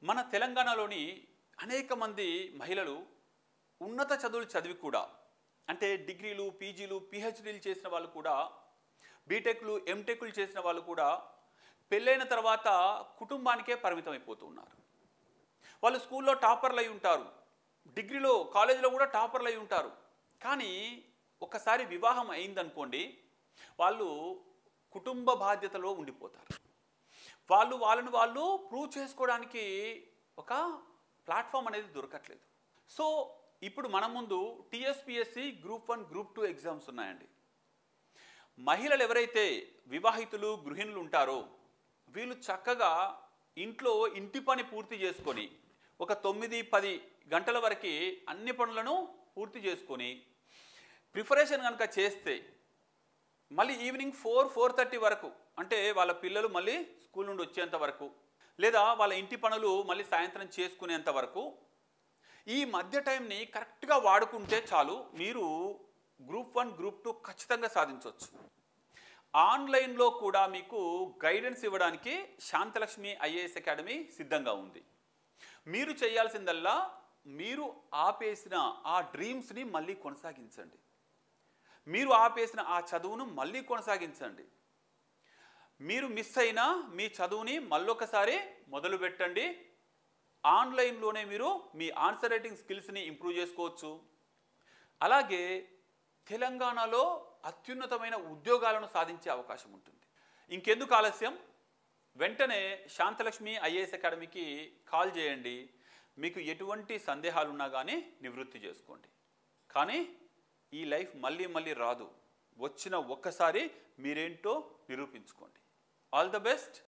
మన తెలంగాణలోని అనేక మంది మహిళలు ఉన్నత చదువులు చదివి కూడా అంటే డిగ్రీలు పీజీలు పిహెచ్డీలు చేసిన వాళ్ళు కూడా బీటెక్లు ఎంటెక్లు చేసిన వాళ్ళు కూడా పెళ్ళైన తర్వాత కుటుంబానికే పరిమితం అయిపోతూ ఉన్నారు వాళ్ళు స్కూల్లో టాపర్లు అయి ఉంటారు డిగ్రీలో కాలేజీలో కూడా టాపర్లు అయి ఉంటారు కానీ ఒకసారి వివాహం అయిందనుకోండి వాళ్ళు కుటుంబ బాధ్యతలో ఉండిపోతారు వాళ్ళు వాళ్ళని వాళ్ళు ప్రూవ్ చేసుకోవడానికి ఒక ప్లాట్ఫామ్ అనేది దొరకట్లేదు సో ఇప్పుడు మన ముందు TSPSC group one group two exams ఉన్నాయండి మహిళలు ఎవరైతే వివాహితులు గృహిణులు ఉంటారో వీళ్ళు చక్కగా ఇంట్లో ఇంటి పని పూర్తి చేసుకొని ఒక తొమ్మిది పది గంటల వరకు అన్ని పనులను పూర్తి చేసుకొని ప్రిపరేషన్ కనుక చేస్తే మళ్ళీ ఈవినింగ్ ఫోర్ ఫోర్ థర్టీ వరకు అంటే వాళ్ళ పిల్లలు మళ్ళీ స్కూల్ నుండి వచ్చేంత వరకు లేదా వాళ్ళ ఇంటి పనులు మళ్ళీ సాయంత్రం చేసుకునేంత వరకు ఈ మధ్య టైంని కరెక్ట్గా వాడుకుంటే చాలు మీరు గ్రూప్ వన్ గ్రూప్ టూ ఖచ్చితంగా సాధించవచ్చు ఆన్లైన్లో కూడా మీకు గైడెన్స్ ఇవ్వడానికి శాంతలక్ష్మి ఐఏఎస్ అకాడమీ సిద్ధంగా ఉంది మీరు చేయాల్సిందల్లా మీరు ఆపేసిన ఆ డ్రీమ్స్ని మళ్ళీ కొనసాగించండి మీరు ఆపేసిన ఆ చదువును మళ్ళీ కొనసాగించండి మీరు మిస్ అయిన మీ చదువుని మళ్ళొకసారి మొదలు పెట్టండి ఆన్లైన్లోనే మీరు మీ ఆన్సర్ రైటింగ్ స్కిల్స్ని ఇంప్రూవ్ చేసుకోవచ్చు అలాగే తెలంగాణలో అత్యున్నతమైన ఉద్యోగాలను సాధించే అవకాశం ఉంటుంది ఇంకెందుకు ఆలస్యం వెంటనే శాంతలక్ష్మి ఐఏఎస్ అకాడమీకి కాల్ చేయండి మీకు ఎటువంటి సందేహాలున్నా కానీ నివృత్తి చేసుకోండి కానీ ఈ లైఫ్ మళ్ళీ మళ్ళీ రాదు వచ్చిన ఒక్కసారి మీరేంటో నిరూపించుకోండి ఆల్ ద బెస్ట్